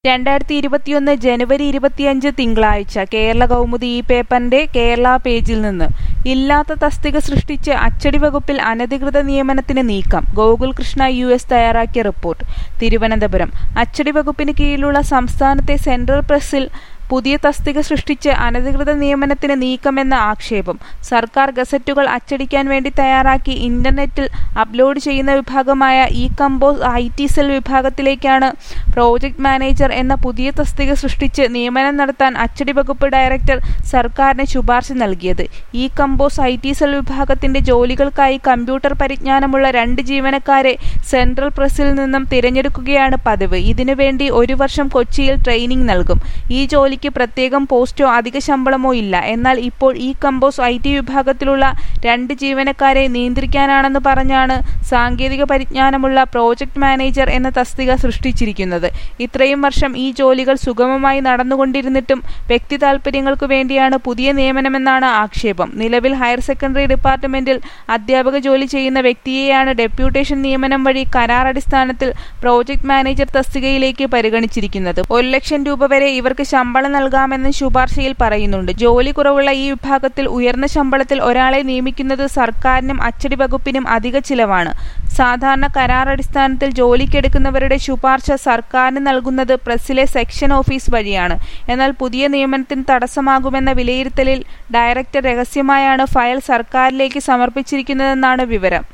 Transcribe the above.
രണ്ടായിരത്തി ഇരുപത്തിയൊന്ന് ജനുവരി ഇരുപത്തിയഞ്ച് തിങ്കളാഴ്ച കേരള കൗമുദി ഈ പേപ്പറിന്റെ കേരള പേജിൽ നിന്ന് ഇല്ലാത്ത തസ്തിക സൃഷ്ടിച്ച് അച്ചടി വകുപ്പിൽ അനധികൃത നിയമനത്തിന് നീക്കം ഗോകുൽ കൃഷ്ണ യു എസ് തയ്യാറാക്കിയ റിപ്പോർട്ട് തിരുവനന്തപുരം അച്ചടി വകുപ്പിന് കീഴിലുള്ള സംസ്ഥാനത്തെ സെൻട്രൽ പ്രസിൽ പുതിയ തസ്തിക സൃഷ്ടിച്ച് അനധികൃത നിയമനത്തിന് നീക്കമെന്ന ആക്ഷേപം സർക്കാർ ഗസറ്റുകൾ അച്ചടിക്കാൻ വേണ്ടി തയ്യാറാക്കി ഇന്റർനെറ്റിൽ അപ്ലോഡ് ചെയ്യുന്ന വിഭാഗമായ e compose I T cell വിഭാഗത്തിലേക്കാണ് പ്രോജക്ട് മാനേജർ എന്ന പുതിയ തസ്തിക സൃഷ്ടിച്ച് നിയമനം നടത്താൻ അച്ചടി വകുപ്പ് ഡയറക്ടർ സർക്കാരിന് ശുപാർശ നൽകിയത് e compose I T cell വിഭാഗത്തിന്റെ ജോലികൾക്കായി കമ്പ്യൂട്ടർ പരിജ്ഞാനമുള്ള രണ്ട് ജീവനക്കാരെ സെൻട്രൽ പ്രസിൽ നിന്നും തിരഞ്ഞെടുക്കുകയാണ് പതിവ് ഇതിനുവേണ്ടി ഒരു വർഷം കൊച്ചിയിൽ ട്രെയിനിംഗ് നൽകും ഈ ജോലിക്ക് പ്രത്യേകം പോസ്റ്റോ അധിക ശമ്പളമോ ഇല്ല എന്നാൽ ഇപ്പോൾ ഈ കമ്പോസ് ഐ ടി വിഭാഗത്തിലുള്ള രണ്ട് ജീവനക്കാരെ നിയന്ത്രിക്കാനാണെന്ന് പറഞ്ഞാണ് സാങ്കേതിക പരിജ്ഞാനമുള്ള പ്രോജക്ട് മാനേജർ എന്ന തസ്തിക സൃഷ്ടിച്ചിരിക്കുന്നത് ഇത്രയും വർഷം ഈ ജോലികൾ സുഗമമായി നടന്നുകൊണ്ടിരുന്നിട്ടും വ്യക്തി താൽപര്യങ്ങൾക്കു വേണ്ടിയാണ് പുതിയ നിയമനമെന്നാണ് ആക്ഷേപം നിലവിൽ ഹയർ സെക്കൻഡറി ഡിപ്പാർട്ട്മെന്റിൽ അധ്യാപക ജോലി ചെയ്യുന്ന വ്യക്തിയെയാണ് ഡെപ്യൂട്ടേഷൻ നിയമനം വഴി കരാർ അടിസ്ഥാനത്തിൽ പ്രോജക്ട് മാനേജർ തസ്തികയിലേക്ക് പരിഗണിച്ചിരിക്കുന്നത് ഒരു ലക്ഷം രൂപ വരെ ഇവർക്ക് ശമ്പളം നൽകാമെന്ന് ശുപാർശയിൽ പറയുന്നുണ്ട് ജോലി കുറവുള്ള ഈ വിഭാഗത്തിൽ ഉയർന്ന ശമ്പളത്തിൽ ഒരാളെ നിയമിക്കുന്നത് സർക്കാരിനും അച്ചടി വകുപ്പിനും അധിക ചിലവാണ് സാധാരണ കരാർ അടിസ്ഥാനത്തിൽ ജോലിക്കെടുക്കുന്നവരുടെ ശുപാർശ സർക്കാരിന് നൽകുന്നത് പ്രസിലെ സെക്ഷൻ ഓഫീസ് വഴിയാണ് എന്നാൽ പുതിയ നിയമനത്തിന് തടസ്സമാകുമെന്ന വിലയിരുത്തലിൽ ഡയറക്ടർ രഹസ്യമായാണ് ഫയൽ സർക്കാരിലേക്ക് സമർപ്പിച്ചിരിക്കുന്നതെന്നാണ് വിവരം